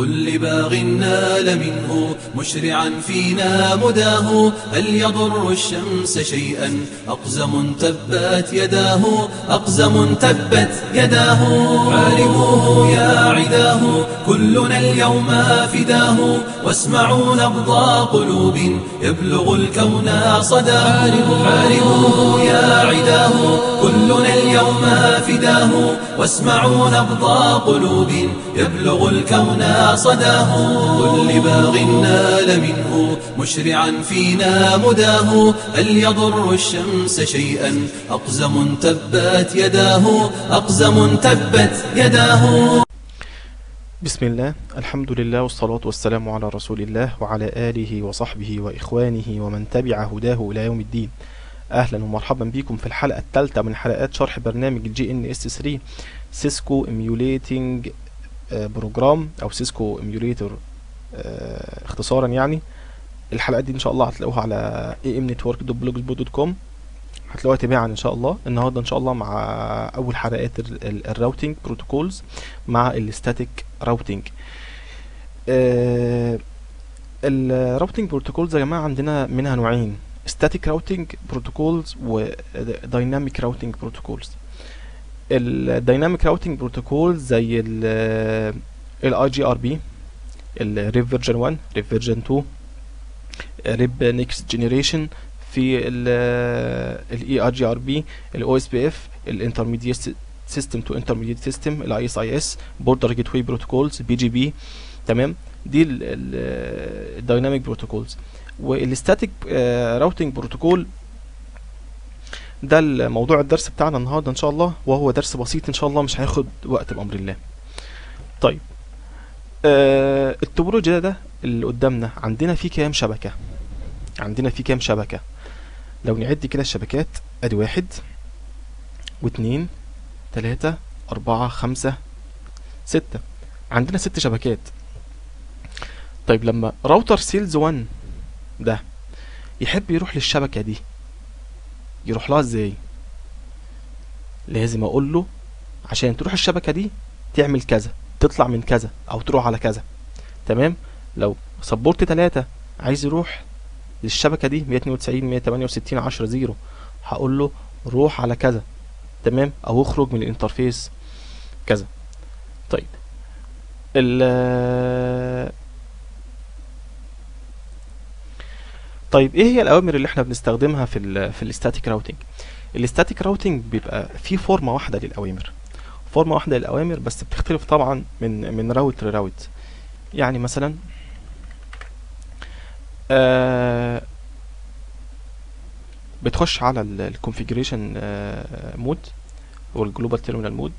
قل لباغ نال منه مشرعا فينا مداه هل يضر الشمس شيئا أقزم تبت يداه أقزم تبت يداه حاربوه يا عداه كلنا اليوم فداه واسمعوا نبض قلوب يبلغ الكون صداه حاربوه يا عداه كلنا اليوم فداه واسمعوا نبض قلوب يبلغ الكون صداه قل لباغ نال منه مشرعا فينا مداه هل يضر الشمس شيئا أقزم تبت يداه أقزم تبت يداه بسم الله الحمد لله والصلاة والسلام على رسول الله وعلى آله وصحبه وإخوانه ومن تبع هداه إلى يوم الدين أهلا ومرحبا بكم في الحلقة الثالثة من حلقات شرح برنامج الجي ان اس 3 سيسكو ايميوليتنج بروجرام او سيسكو ايميوليتور اختصارا يعني الحلقات دي ان شاء الله هتلاقوها على amnetwork.blogspot.com هتلاقوها تباعا ان شاء الله النهارده ان شاء الله مع اول حلقات الراوتنج بروتوكولز مع الستاتيك راوتنج الراوتنج بروتوكولز يا جماعه عندنا منها نوعين static routing protocols و dynamic routing protocols الديناميك راوتنج بروتوكول زي ال اي جي ار بي الريف فيرجن 1 ريف فيرجن 2 ريب نيكست جنريشن في الاي ار جي ار بي الاو اس بي اف الانترميديت سيستم تو انترميديت سيستم الاي اس اي اس بوردر جيت واي بروتوكولز بي جي بي تمام دي الدايناميك بروتوكولز والستاتيك راوتنج بروتوكول ده الموضوع الدرس بتاعنا النهارده ان شاء الله وهو درس بسيط ان شاء الله مش هياخد وقت بامر الله طيب آه التوبولوجي ده اللي قدامنا عندنا فيه كام شبكه عندنا فيه كام شبكه لو نعد كده الشبكات ادي واحد واتنين تلاتة اربعة خمسة ستة عندنا ست شبكات طيب لما راوتر سيلز 1 ده يحب يروح للشبكة دي يروح لها ازاي لازم اقول له عشان تروح الشبكة دي تعمل كذا تطلع من كذا او تروح على كذا تمام لو سبورت 3 عايز يروح للشبكة دي 192 168 10 0 هقول له روح على كذا تمام او اخرج من الانترفيس كذا طيب ال طيب ايه هي الاوامر اللي احنا بنستخدمها في ال في الستاتيك راوتنج الستاتيك راوتنج بيبقى في فورمه واحده للاوامر فورمه واحده للاوامر بس بتختلف طبعا من من راوت لراوت يعني مثلا آه بتخش على الكونفيجريشن مود او الجلوبال تيرمينال مود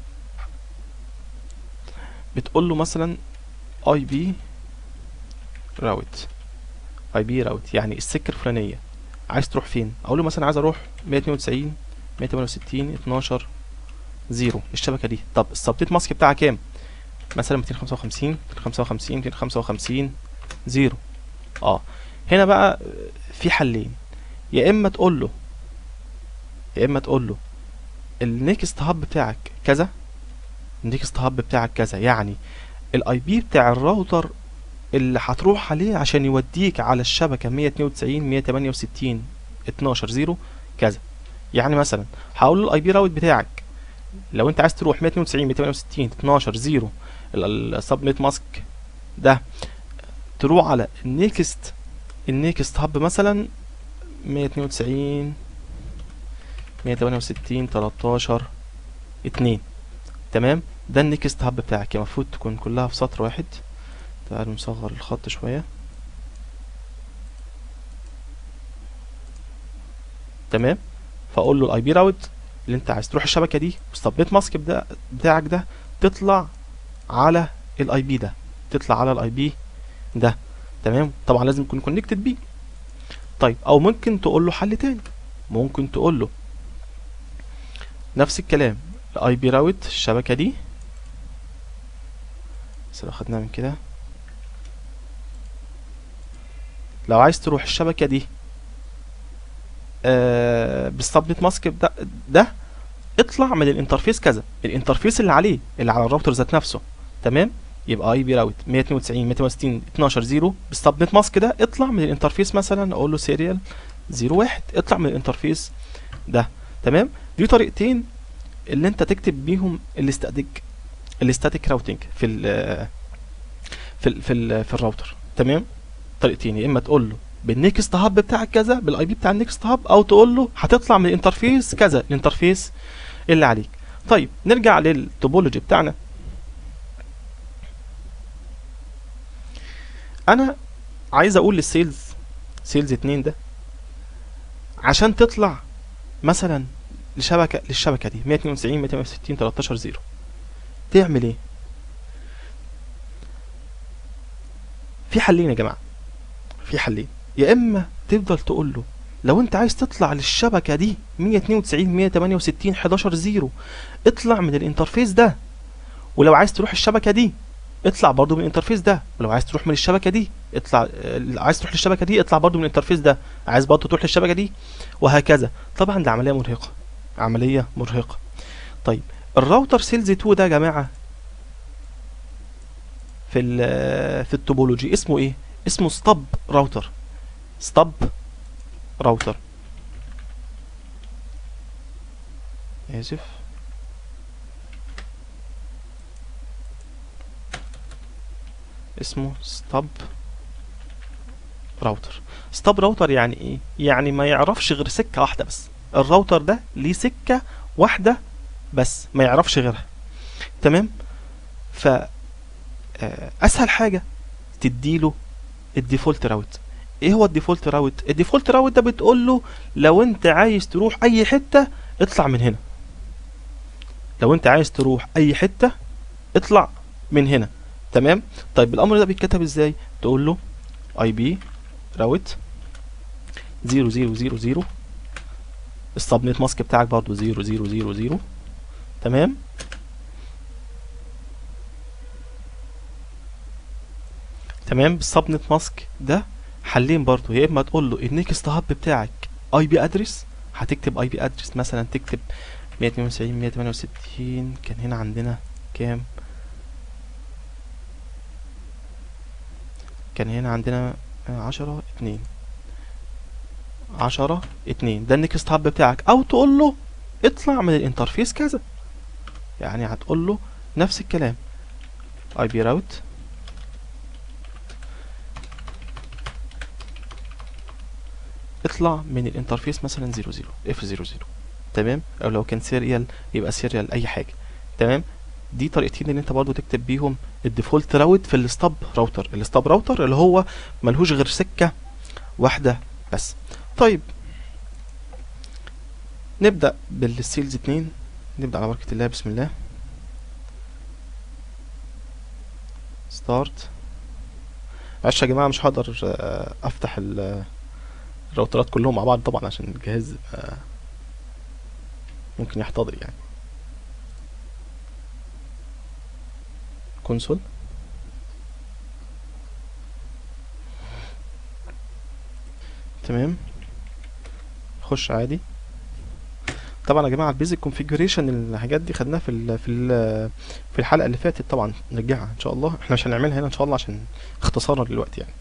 بتقول له مثلا اي بي راوت اي بي راوت يعني السكه الفلانيه عايز تروح فين اقول له مثلا عايز اروح 192 168 12 0 الشبكه دي طب السبنيت ماسك بتاعها كام مثلا 255 255 255 0 اه هنا بقى في حلين يا اما تقول له يا اما تقول له النيكست هاب بتاعك كذا النيكست هاب بتاعك كذا يعني الاي بي بتاع الراوتر اللي هتروح عليه عشان يوديك على الشبكة 192 168 12 0 كذا يعني مثلا هقول له الاي بي راوت بتاعك لو انت عايز تروح 192 168 12 0 السبنت ماسك ده تروح على النيكست النيكست هاب مثلا 192 168 13 2 تمام ده النيكست هاب بتاعك المفروض تكون كلها في سطر واحد تعالوا نصغر الخط شوية تمام فاقول له الاي بي راوت اللي انت عايز تروح الشبكه دي والسبنت ماسك ده بتاعك ده تطلع على الاي بي ده تطلع على الاي بي ده تمام طبعا لازم يكون كونكتد بيه طيب او ممكن تقول له حل تاني ممكن تقول له نفس الكلام الاي بي راوت الشبكه دي بس لو خدناها من كده لو عايز تروح الشبكة دي آه بالسبنت ماسك ده, ده اطلع من الانترفيس كذا الانترفيس اللي عليه اللي على الراوتر ذات نفسه تمام يبقى اي بي راوت 192 168 12 0 بالسب نت ماسك ده اطلع من الانترفيس مثلا اقول له سيريال 01 اطلع من الانترفيس ده تمام دي طريقتين اللي انت تكتب بيهم الاستاتيك الاستاتيك راوتنج في ال في ال في ال في الراوتر تمام طريقتين يا اما تقول له بالنيكست هاب بتاعك كذا بالاي بي بتاع النيكست هاب او تقول له هتطلع من الانترفيس كذا الانترفيس اللي عليك طيب نرجع للتوبولوجي بتاعنا انا عايز اقول للسيلز سيلز اتنين ده عشان تطلع مثلا لشبكه للشبكه دي 192 260 13 0 تعمل ايه في حلين يا جماعه في حلين يا اما تفضل تقول له لو انت عايز تطلع للشبكه دي 192 168 11 0 اطلع من الانترفيس ده ولو عايز تروح الشبكه دي اطلع برضو من الانترفيس ده ولو عايز تروح من الشبكه دي اطلع آه، عايز تروح للشبكه دي اطلع برضو من الانترفيس ده عايز برضو تروح للشبكه دي وهكذا طبعا دي عمليه مرهقه عمليه مرهقه طيب الراوتر سيلز 2 ده يا جماعه في ال في التوبولوجي اسمه ايه اسمه ستاب راوتر ستاب راوتر اسف اسمه ستاب راوتر ستاب راوتر يعني ايه يعني ما يعرفش غير سكه واحده بس الراوتر ده ليه سكه واحده بس ما يعرفش غيرها تمام ف آه، اسهل حاجه تديله الديفولت راوت ايه هو الديفولت راوت الديفولت راوت ده بتقول له لو انت عايز تروح اي حته اطلع من هنا لو انت عايز تروح اي حته اطلع من هنا تمام طيب الامر ده بيتكتب ازاي تقول له اي بي راوت 0000 السبنت ماسك بتاعك برضو 0000 تمام تمام بالسبنت ماسك ده حلين برضو يا اما تقول له النيكست هاب بتاعك اي بي ادرس هتكتب اي بي ادرس مثلا تكتب 192 168 كان هنا عندنا كام كان هنا عندنا عشرة اتنين عشرة اتنين ده النكست هاب بتاعك او تقول له اطلع من الانترفيس كذا يعني هتقول له نفس الكلام اي بي راوت اطلع من الانترفيس مثلا 00 اف 00 تمام او لو كان سيريال يبقى سيريال اي حاجه تمام دي طريقتين اللي انت برضو تكتب بيهم الديفولت راوت في الستاب راوتر الستاب راوتر اللي هو ملهوش غير سكه واحده بس طيب نبدا بالسيلز 2 نبدا على بركه الله بسم الله ستارت معلش يا جماعه مش هقدر آه، افتح ال- الراوترات كلهم مع بعض طبعا عشان الجهاز آه، ممكن يحتضر يعني كونسول تمام خش عادي طبعا يا جماعه البيزك كونفيجريشن الحاجات دي خدناها في ال في ال في الحلقه اللي فاتت طبعا نرجعها ان شاء الله احنا مش هنعملها هنا ان شاء الله عشان اختصارا دلوقتي يعني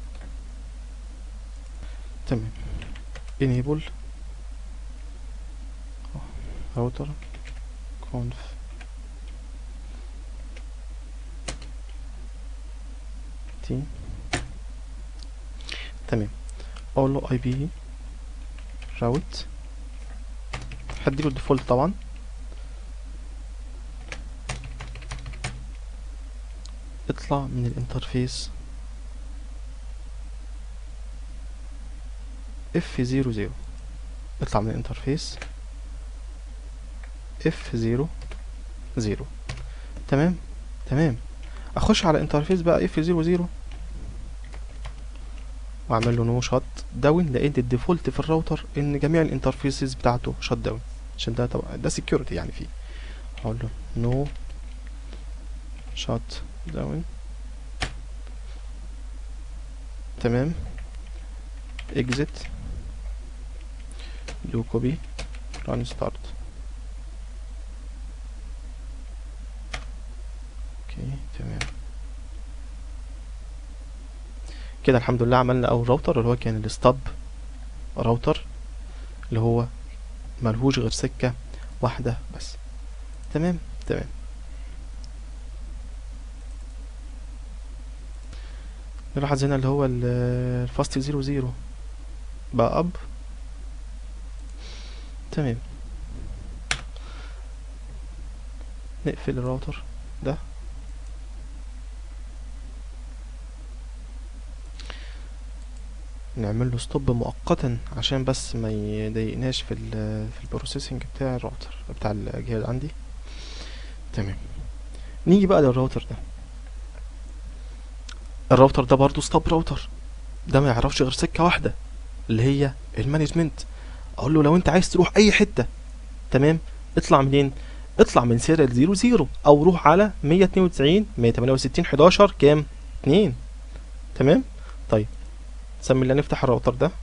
تمام enable router conf t تمام اقول له اي بي راوت هديله الديفولت طبعا اطلع من الانترفيس اف زيرو زيرو اطلع من الانترفيس اف زيرو زيرو تمام تمام اخش على انترفيس بقى اف زيرو زيرو واعمل له نو شات داون لان الديفولت في الراوتر ان جميع الانترفيسز بتاعته شات داون عشان ده طبعا ده سكيورتي يعني فيه هقول له نو شات داون تمام exit do copy run start اوكي تمام كده الحمد لله عملنا اول راوتر اللي هو كان الستاب راوتر اللي هو ملهوش غير سكة واحدة بس تمام تمام نلاحظ هنا اللي هو ال- الفاست زيرو زيرو بقى اب تمام نقفل الراوتر ده نعمل له ستوب مؤقتا عشان بس ما يضايقناش في ال في البروسيسنج بتاع الراوتر بتاع الجهاز عندي تمام نيجي بقى للراوتر ده الراوتر ده برضو ستوب راوتر ده ما يعرفش غير سكة واحدة اللي هي المانجمنت اقول له لو انت عايز تروح اي حتة تمام اطلع منين اطلع من سيريال زيرو زيرو او روح على 192 168 11 كام 2 تمام طيب سمي الله نفتح الراوتر ده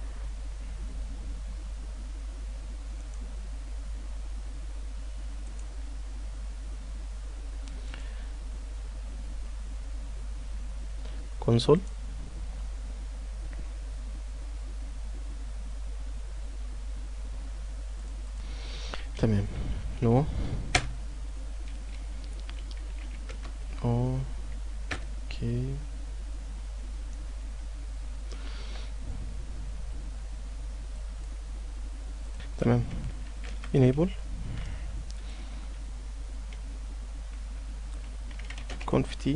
كونسول تمام نو اوكي تمام enable conf t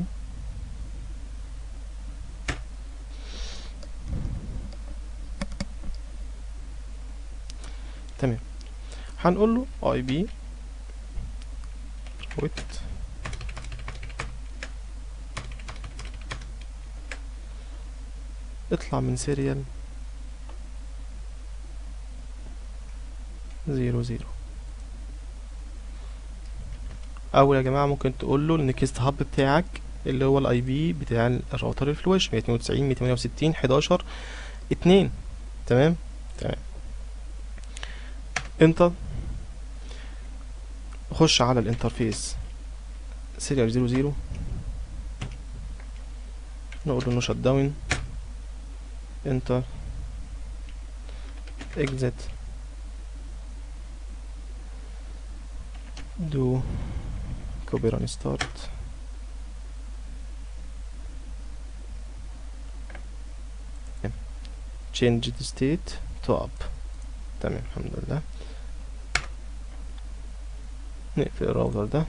تمام هنقول له اي بي ويت اطلع من سيريال زيرو زيرو او يا جماعه ممكن تقول له النكست هاب بتاعك اللي هو الاي بي بتاع الراوتر الفلاش 192 168 11 2 تمام تمام انت خش على الانترفيس سيريال زيرو زيرو نقول له نو شت داون انتر اكزit do copy run start change the state to up تمام الحمد لله نقفل الراوتر ده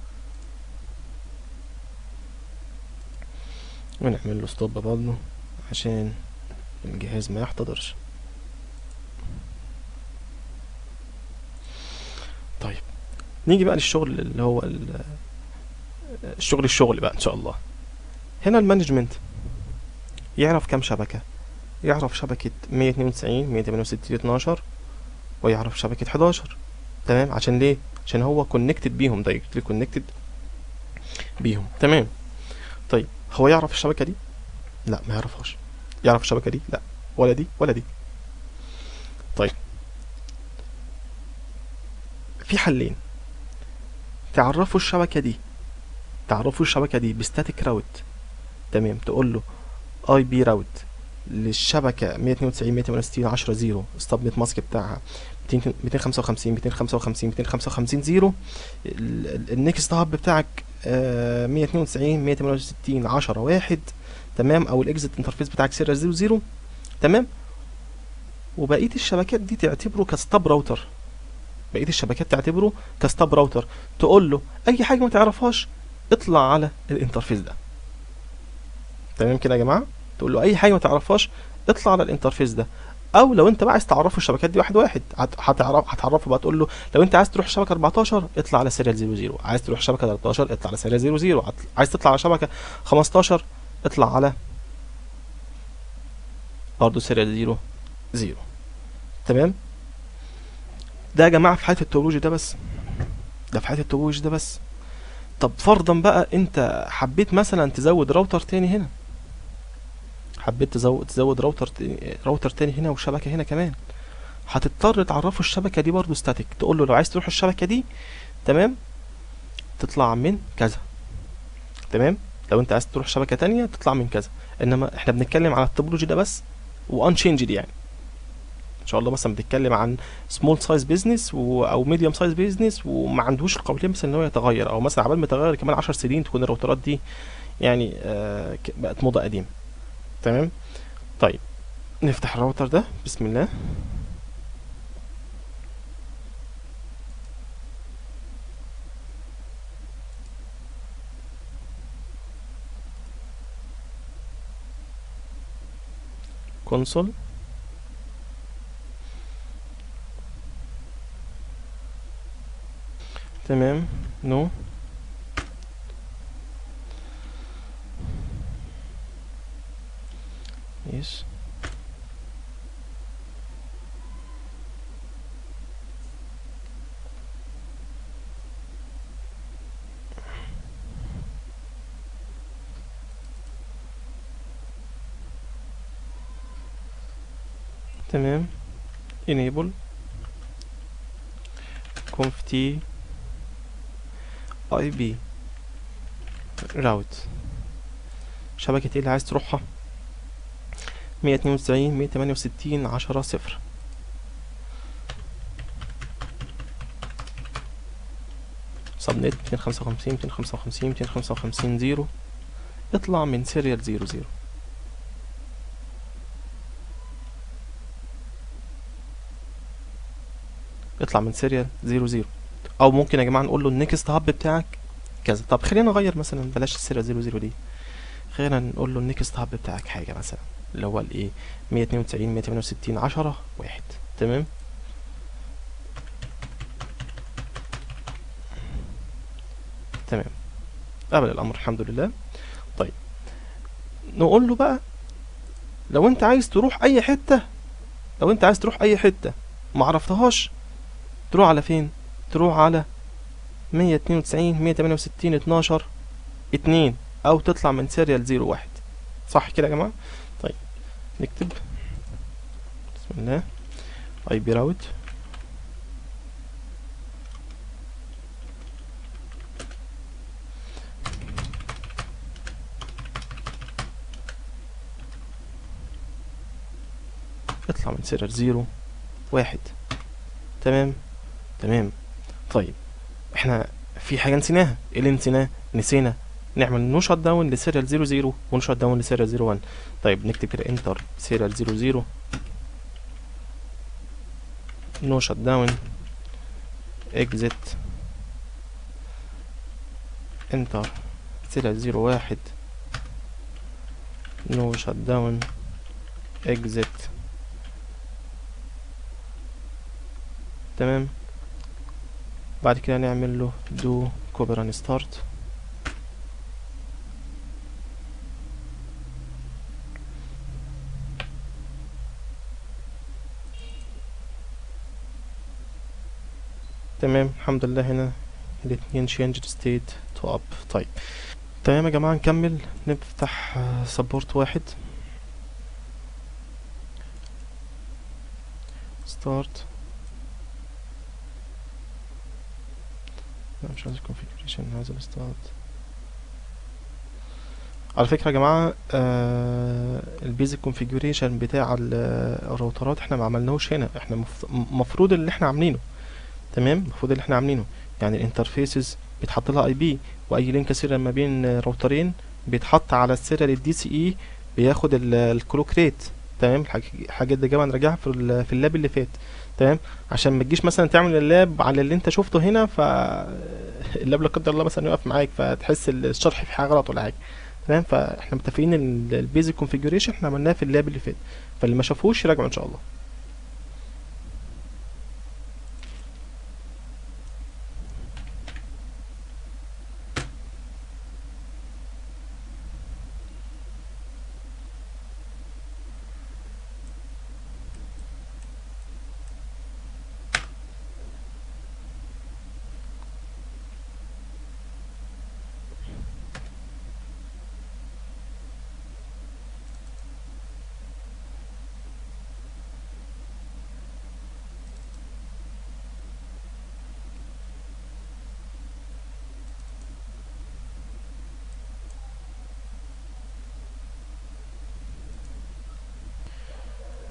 ونعمل له ستوب برضه عشان الجهاز ما يحتضرش طيب نيجي بقى للشغل اللي هو ال- الشغل الشغل بقى ان شاء الله هنا المانجمنت يعرف كام شبكة يعرف شبكة 192 168 12 ويعرف شبكة 11 تمام عشان ليه عشان هو كونكتد بيهم دايركتلي كونكتد بيهم تمام طيب هو يعرف الشبكة دي لا ما يعرفهاش يعرف الشبكة دي لا ولا دي ولا دي طيب في حلين تعرفوا الشبكة دي تعرفوا الشبكة دي بستاتيك راوت تمام تقول له اي بي راوت للشبكة 192 168 10 0 ستاب نت ماسك بتاعها 200 255 255 255 0 النكست هاب بتاعك آه، 192 168 10 1 تمام او الاكزit انترفيس بتاعك سيريال 0 0 تمام وبقيه الشبكات دي تعتبره كستاب راوتر بقيه الشبكات تعتبره كستاب راوتر تقول له اي حاجه ما تعرفهاش اطلع على الانترفيس ده تمام كده يا جماعه تقول له اي حاجه ما تعرفهاش اطلع على الانترفيس ده او لو انت بقى عايز تعرفه الشبكات دي واحد واحد هت- هتعرف هتعرفه بقى تقول له لو انت عايز تروح شبكه 14 اطلع على سيريال 00 عايز تروح شبكه 13 اطلع على سيريال 00 عت- عايز تطلع على شبكه 15 اطلع على برضه سيريال 00 تمام ده يا جماعه في حاله التوبولوجي ده بس ده في حاله التوبولوجي ده بس طب فرضا بقى انت حبيت مثلا تزود راوتر تاني هنا حبيت تزود تزود راوتر تاني راوتر تاني هنا وشبكه هنا كمان هتضطر تعرفه الشبكه دي برضو ستاتيك تقول له لو عايز تروح الشبكه دي تمام تطلع من كذا تمام لو انت عايز تروح شبكه تانية تطلع من كذا انما احنا بنتكلم على التوبولوجي ده بس وانشينجد يعني ان شاء الله مثلا بنتكلم عن سمول سايز بيزنس او ميديوم سايز بيزنس وما عندوش القابليه مثلا ان هو يتغير او مثلا عبال ما يتغير كمان 10 سنين تكون الراوترات دي يعني آه ك- بقت موضه قديمه تمام طيب نفتح الراوتر ده بسم الله كونسول تمام نو يس تمام enable conf t ip route شبكة ايه اللي عايز تروحها مية اتنين وتسعين مية تمانية وستين عشرة صفر سبنت ميتين خمسة وخمسين ميتين خمسة وخمسين ميتين خمسة وخمسين زيرو اطلع من سيريال زيرو زيرو اطلع من سيريال زيرو زيرو او ممكن يا جماعه نقول له النكست هاب بتاعك كذا طب خلينا نغير مثلا بلاش السيريال زيرو زيرو دي خلينا نقول له النكست هاب بتاعك حاجه مثلا اللي هو الايه 192 168 10 واحد تمام تمام قبل الامر الحمد لله طيب نقول له بقى لو انت عايز تروح اي حته لو انت عايز تروح اي حته ما عرفتهاش تروح على فين تروح على 192 168 12 2 او تطلع من سيريال 0 1 صح كده يا جماعه طيب نكتب بسم الله اي بي راوت اطلع من سيريال 0 1 تمام تمام طيب احنا في حاجه نسيناها ايه اللي نسيناه نسينا نعمل نو شات داون لسيريال 00 ونو شات داون لسيريال 01 طيب نكتب كده انتر سيريال 00 نو شات داون اكزيت انتر سيريال 01 نو شات داون اكزيت تمام بعد كده نعمل له دو كوبران ستارت تمام الحمد لله هنا الاتنين changed state to up طيب تمام يا جماعة نكمل نفتح سبورت واحد start لا مش عايز configuration عايز الستارت على فكرة يا جماعة آه البيزك كونفيجوريشن بتاع ال- الراوترات احنا ما عملناهوش هنا احنا مف- مفروض اللي احنا عاملينه تمام المفروض اللي احنا عاملينه يعني الانترفيسز بيتحط لها اي بي واي لينك سيريال ما بين راوترين بيتحط على السيريال الدي سي اي بياخد ال- الكلوك ريت تمام الحاج- الحاجات دي جايه نراجعها في ال- في اللاب اللي فات تمام عشان ما تجيش مثلا تعمل اللاب على اللي انت شفته هنا ف اللاب لا قدر الله مثلا يقف معاك فتحس الشرح في حاجه غلط ولا حاجه تمام فاحنا متفقين ان البيزك كونفيجريشن احنا عملناه في اللاب اللي فات فاللي ما شافوش يراجعوا ان شاء الله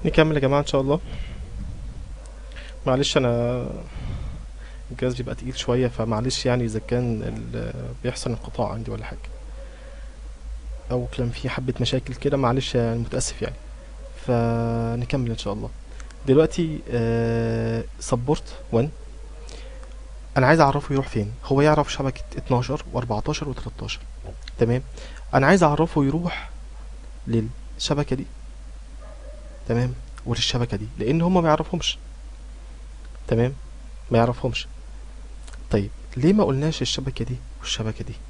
نكمل يا جماعة ان شاء الله معلش انا الجهاز بيبقى تقيل شوية فمعلش يعني اذا كان ال- بيحصل انقطاع عندي ولا حاجة او كان في حبة مشاكل كده معلش يعني متأسف يعني فنكمل ان شاء الله دلوقتي سبورت 1 انا عايز اعرفه يروح فين هو يعرف شبكة 12 و14 و13 تمام انا عايز اعرفه يروح للشبكة دي تمام وللشبكة دي لان هما ما يعرفهمش تمام ما يعرفهمش طيب ليه ما قلناش الشبكة دي والشبكة دي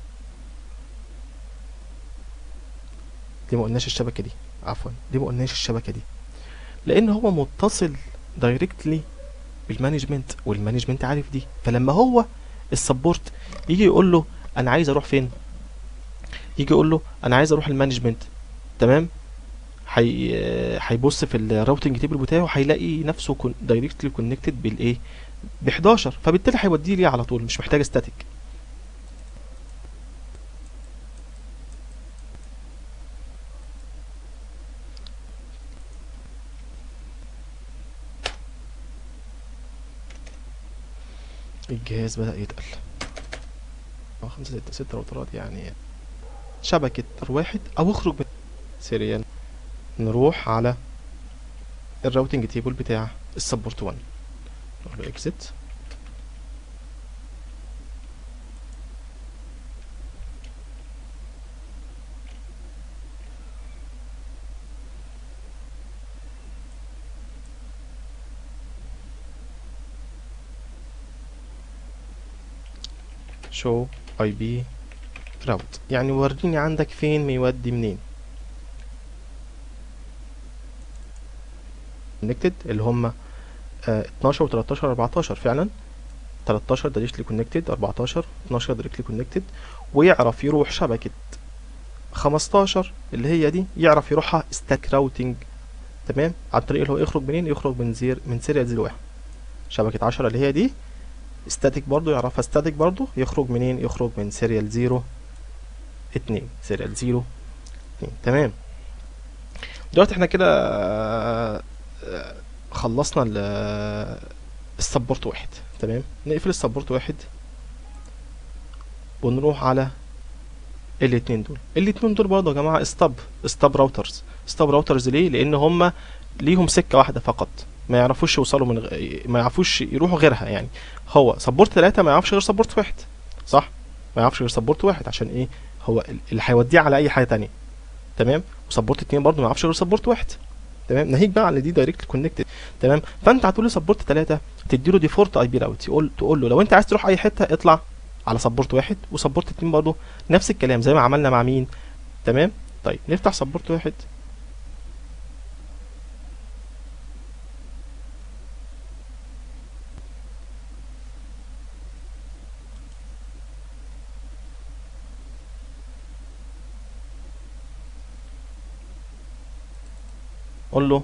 ليه ما قلناش الشبكة دي عفوا ليه ما قلناش الشبكة دي لان هو متصل دايركتلي بالمانجمنت والمانجمنت عارف دي فلما هو السبورت يجي يقول له انا عايز اروح فين يجي يقول له انا عايز اروح المانجمنت تمام هي هيبص في الراوتنج تيبل بتاعه هيلاقي نفسه دايركتلي كونكتد بالايه ب 11 فبالتالي هيوديه ليه على طول مش محتاج ستاتيك الجهاز بدأ يتقل اه خمسة ستة ستة روترات يعني شبكة واحد أو اخرج من سيريال نروح على الراوتنج تيبل بتاع السبورت 1 نروح له اكزيت show اي بي راوت يعني وريني عندك فين بيودي منين كونكتد اللي هم آه 12 و13 14 فعلا 13 دايركتلي كونكتد 14 12 دايركتلي كونكتد ويعرف يروح شبكة 15 اللي هي دي يعرف يروحها ستاك راوتنج تمام عن طريق اللي هو يخرج منين يخرج من زير من سيريال 01 شبكة 10 اللي هي دي ستاتيك برضو يعرفها ستاتيك برضو يخرج منين يخرج من سيريال 0 2 سيريال 0 2 تمام دلوقتي احنا كده آه، آه، خلصنا ال- السبورت واحد تمام نقفل السبورت واحد ونروح على الاتنين دول الاتنين دول برضه يا جماعه استاب استاب راوترز استاب راوترز ليه لان هم ليهم سكه واحده فقط ما يعرفوش يوصلوا من غ... ما يعرفوش يروحوا غيرها يعني هو سبورت ثلاثة ما يعرفش غير سبورت واحد صح ما يعرفش غير سبورت واحد عشان ايه هو ال- اللي هيوديه على اي حاجه تانية تمام وسبورت اتنين برضه ما يعرفش غير سبورت واحد تمام ناهيك بقى على دي دايركت كونكتد تمام فانت هتقول له سبورت ثلاثة تديله ديفولت اي بي راوت يقول تقول له لو انت عايز تروح اي حته اطلع على سبورت واحد وسبورت اتنين برضه نفس الكلام زي ما عملنا مع مين تمام طيب نفتح سبورت واحد قول له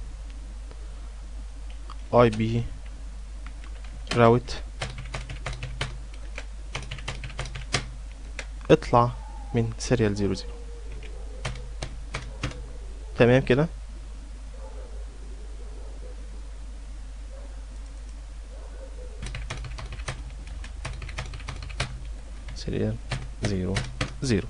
اي بي راوت اطلع من سيريال زيرو زيرو تمام كده سيريال زيرو زيرو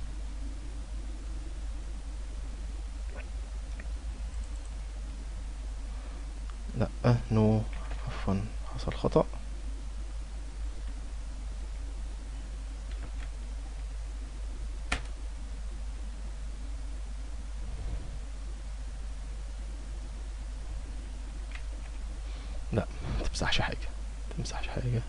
لا نو عفوا حصل خطأ لا متمسحش حاجة متمسحش حاجة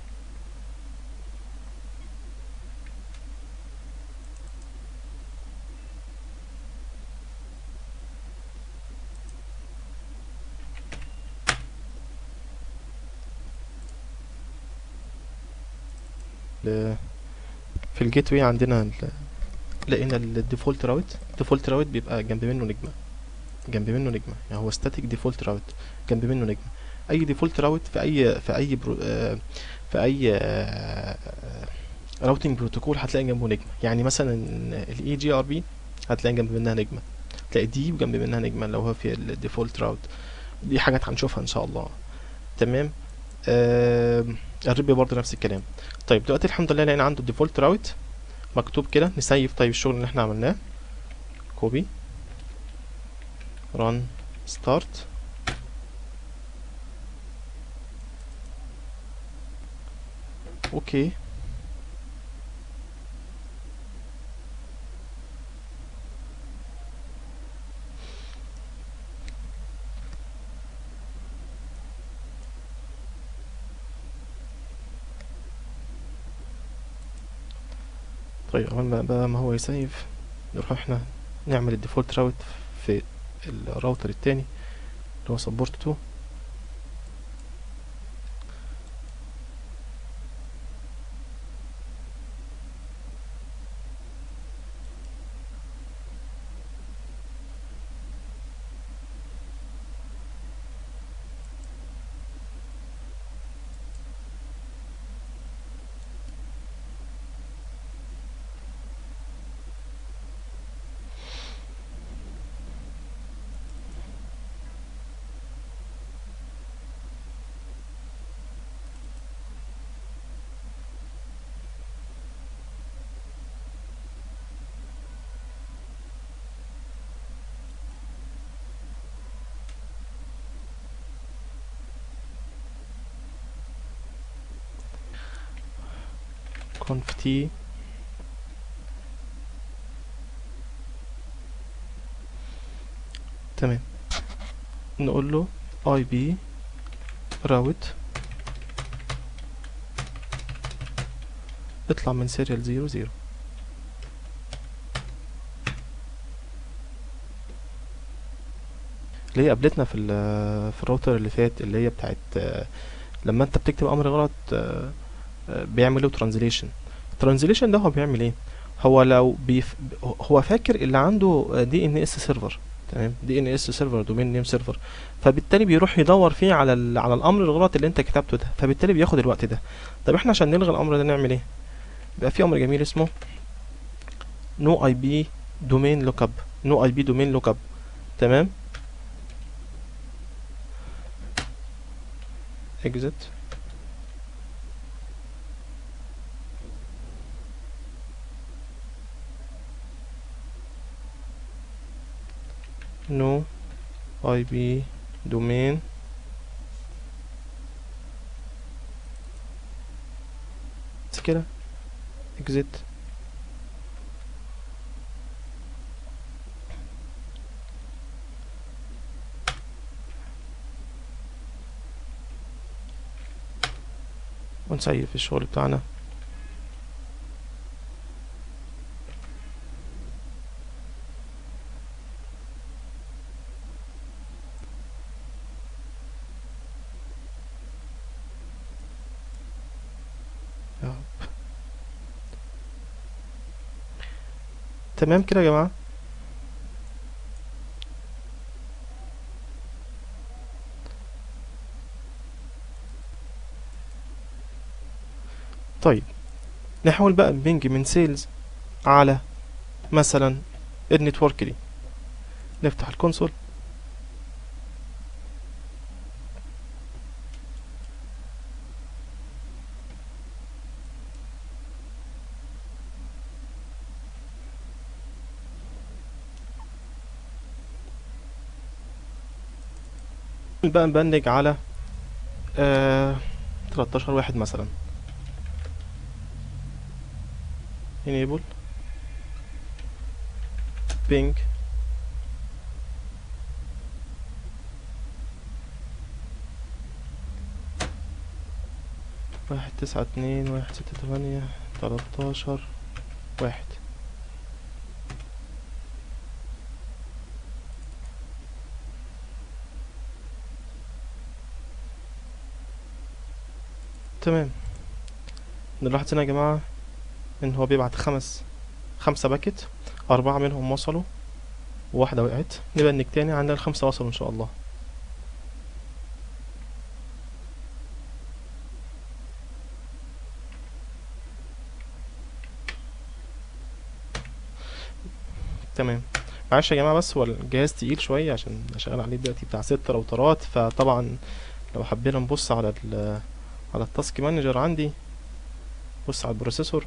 ل- في الجيت واي عندنا ال- لقينا الديفولت راوت الديفولت راوت بيبقى جنب منه نجمة جنب منه نجمة يعني هو ستاتيك ديفولت راوت جنب منه نجمة اي ديفولت راوت في اي في اي برو آه، في اي راوتنج بروتوكول هتلاقي جنبه نجمة يعني مثلا الاي جي ار بي هتلاقي جنب منها نجمة تلاقي دي جنب منها نجمة لو هو في الديفولت راوت دي حاجات هنشوفها ان شاء الله تمام آه الريب برضه نفس الكلام طيب دلوقتي الحمد لله لقينا عنده الديفولت راوت مكتوب كده نسيف طيب الشغل اللي احنا عملناه كوبي ران ستارت اوكي طيب قبل ما بقى ما هو يسيف نروح احنا نعمل الديفولت راوت في الراوتر التاني اللي هو سبورت 2 conf t تمام نقول له اي بي راوت اطلع من سيريال زيرو زيرو اللي هي قابلتنا في ال- في الراوتر اللي فات اللي هي بتاعت آه، لما انت بتكتب امر غلط آه، آه، بيعمل له ترانزليشن الترانزليشن ده هو بيعمل ايه هو لو بيف... هو فاكر اللي عنده دي ان اس سيرفر تمام دي ان اس سيرفر دومين نيم سيرفر فبالتالي بيروح يدور فيه على ال... على الامر الغلط اللي انت كتبته ده فبالتالي بياخد الوقت ده طب احنا عشان نلغي الامر ده نعمل ايه يبقى في امر جميل اسمه نو اي بي دومين لوك اب نو اي بي دومين لوك اب تمام exit no ip domain بس كده exit ونسيف الشغل بتاعنا يا رب. تمام كده يا جماعة طيب نحاول بقى نبنج من سيلز على مثلا النتورك دي نفتح الكونسول بقى نبنج على آه 13 واحد مثلا enable ping واحد تسعة اتنين واحد ستة تمانية تلاتاشر واحد تمام نلاحظ هنا يا جماعة ان هو بيبعت خمس خمسة باكت أربعة منهم وصلوا وواحدة وقعت نبنك تاني عندنا الخمسة وصلوا إن شاء الله تمام معلش يا جماعة بس هو الجهاز تقيل شوية عشان شغال عليه دلوقتي بتاع ست راوترات فطبعا لو حبينا نبص على ال على التاسك مانجر عندي بص على البروسيسور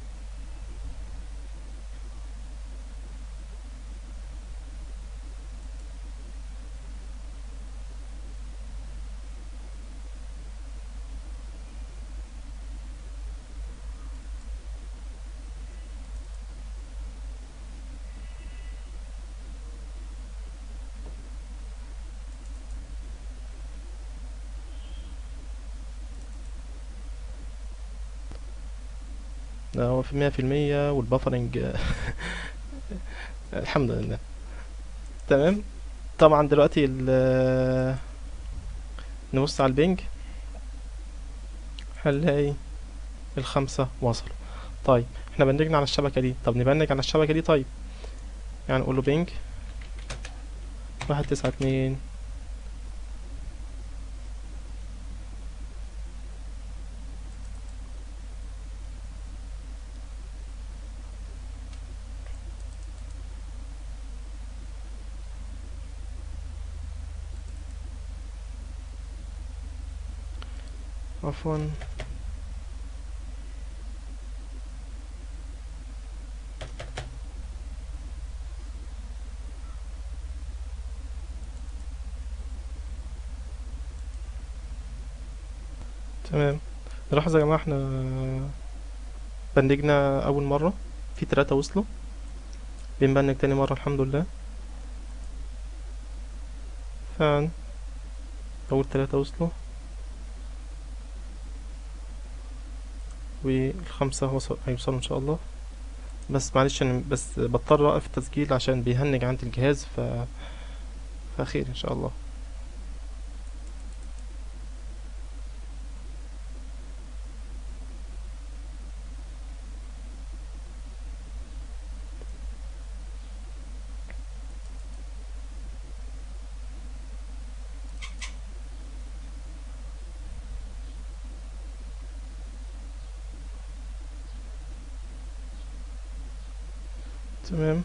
ده هو في مية في المية والبفرنج الحمد لله تمام طبعا دلوقتي ال نبص على البنج هنلاقي الخمسة وصلوا طيب احنا بنجنا على الشبكة دي طب نبنج على الشبكة دي طيب يعني نقول له بنج واحد تسعة اتنين عفوا تمام نلاحظ يا جماعة احنا بنجنا أول مرة في تلاتة وصلوا بنبنج تاني مرة الحمد لله فعلا أول تلاتة وصلوا والخمسة وصل هيوصلوا إن شاء الله بس معلش أنا بس بضطر أوقف التسجيل عشان بيهنج عندي الجهاز ف فخير إن شاء الله تمام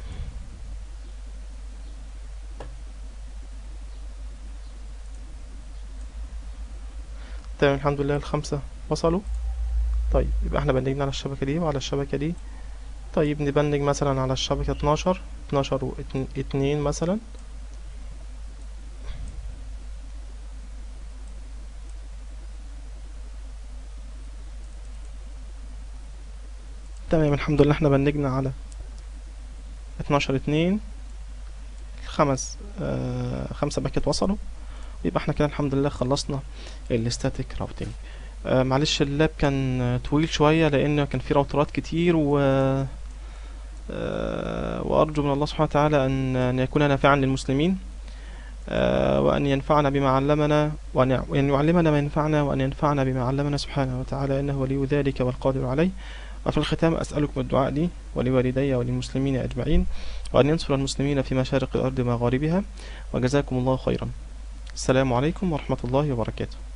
تمام الحمد لله الخمسة وصلوا طيب يبقى احنا بنجنا على الشبكة دي وعلى الشبكة دي طيب نبنج مثلا على الشبكة اتناشر اتناشر واتنين مثلا تمام الحمد لله احنا بنجنا على اتناشر اتنين خمس آه خمسة باكت وصلوا يبقى احنا كده الحمد لله خلصنا الاستاتيك راوتنج آه معلش اللاب كان آه، طويل شوية لأن كان فيه راوترات كتير و آه وأرجو من الله سبحانه وتعالى أن أن يكون نافعا للمسلمين آه وأن ينفعنا بما علمنا وأن يع- وأن يعلمنا ما ينفعنا وأن ينفعنا بما علمنا سبحانه وتعالى إنه ولي ذلك والقادر عليه وفي الختام أسألكم الدعاء لي ولوالدي وللمسلمين أجمعين وأن ينصر المسلمين في مشارق الأرض ومغاربها وجزاكم الله خيرا السلام عليكم ورحمة الله وبركاته